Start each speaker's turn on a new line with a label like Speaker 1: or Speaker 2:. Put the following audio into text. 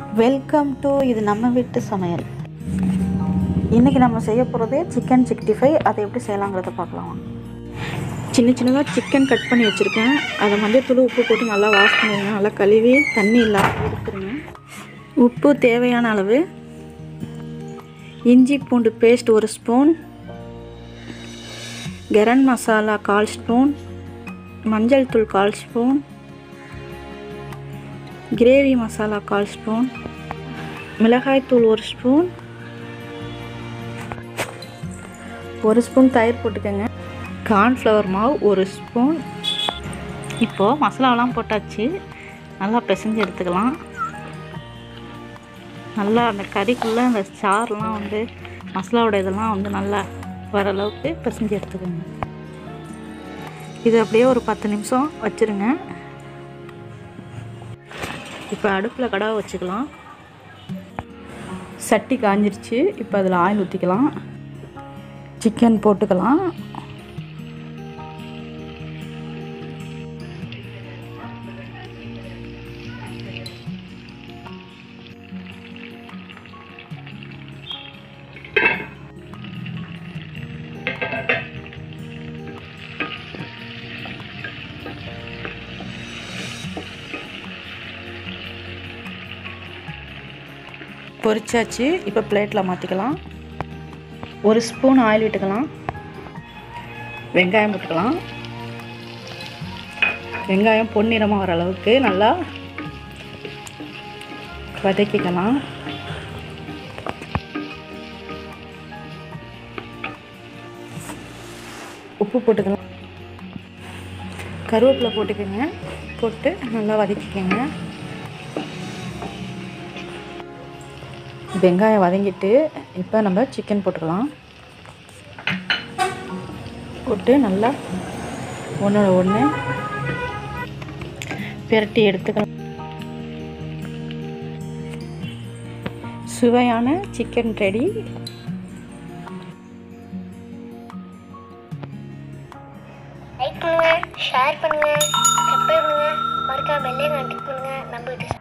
Speaker 1: Welcome to இது நம்ம வீட்டு சமையல் இன்றைக்கி நம்ம செய்ய போகிறது சிக்கன் சிக்ஸ்டி ஃபைவ் அதை எப்படி செய்யலாங்கிறத பார்க்கலாம் வாங்க. சின்ன சின்னதாக சிக்கன் கட் பண்ணி வச்சுருக்கேன் அதை மஞ்சத்தூள் உப்பு போட்டு நல்லா வாஷ் பண்ணிடுங்க நல்லா கழுவி தண்ணி இல்லாமல் எடுத்துருங்க உப்பு தேவையான அளவு இஞ்சி பூண்டு பேஸ்ட் ஒரு ஸ்பூன் கரம் மசாலா கால் ஸ்பூன் மஞ்சள் தூள் கால் ஸ்பூன் கிரேவி மசாலா கால் ஸ்பூன் மிளகாய்த்தூள் ஒரு ஸ்பூன் ஒரு ஸ்பூன் தயிர் போட்டுக்கோங்க கார்ன்ஃப்ளவர் மாவு ஒரு ஸ்பூன் இப்போது மசாலாவெலாம் போட்டாச்சு நல்லா பிசைஞ்சு எடுத்துக்கலாம் நல்லா அந்த கறிக்குள்ளே அந்த சாறுலாம் வந்து மசாலாவோட இதெல்லாம் வந்து நல்லா வர அளவுக்கு பிசைஞ்சு எடுத்துக்கோங்க இது அப்படியே ஒரு பத்து நிமிஷம் வச்சுருங்க இப்போ அடுப்பில் கடாவை வச்சுக்கலாம் சட்டி காஞ்சிருச்சு இப்போ அதில் ஆயில் ஊற்றிக்கலாம் சிக்கன் போட்டுக்கலாம் பொரிச்சாச்சு இப்போ பிளேட்டில் மாற்றிக்கலாம் ஒரு ஸ்பூன் ஆயில் விட்டுக்கலாம் வெங்காயம் போட்டுக்கலாம் வெங்காயம் பொன்னிறமாக வர அளவுக்கு நல்லா வதக்கிக்கலாம் உப்பு போட்டுக்கலாம் கருவேப்பிலை போட்டுக்கோங்க போட்டு நல்லா வதக்கிக்கோங்க வெங்காயம் வதங்கிட்டு இப்போ நம்ம சிக்கன் போட்டுக்கலாம் போட்டு நல்லா ஒன்றோட ஒன்று பிரட்டி எடுத்துக்கலாம் சுவையான சிக்கன் ரெடி
Speaker 2: லைக் பண்ணுங்க ஷேர் பண்ணுங்க சப்ஸ்கிரைப் பண்ணுங்க மறக்காம பெல்லையும் கண்டிப்பாக பண்ணுங்க நம்ம வீட்டு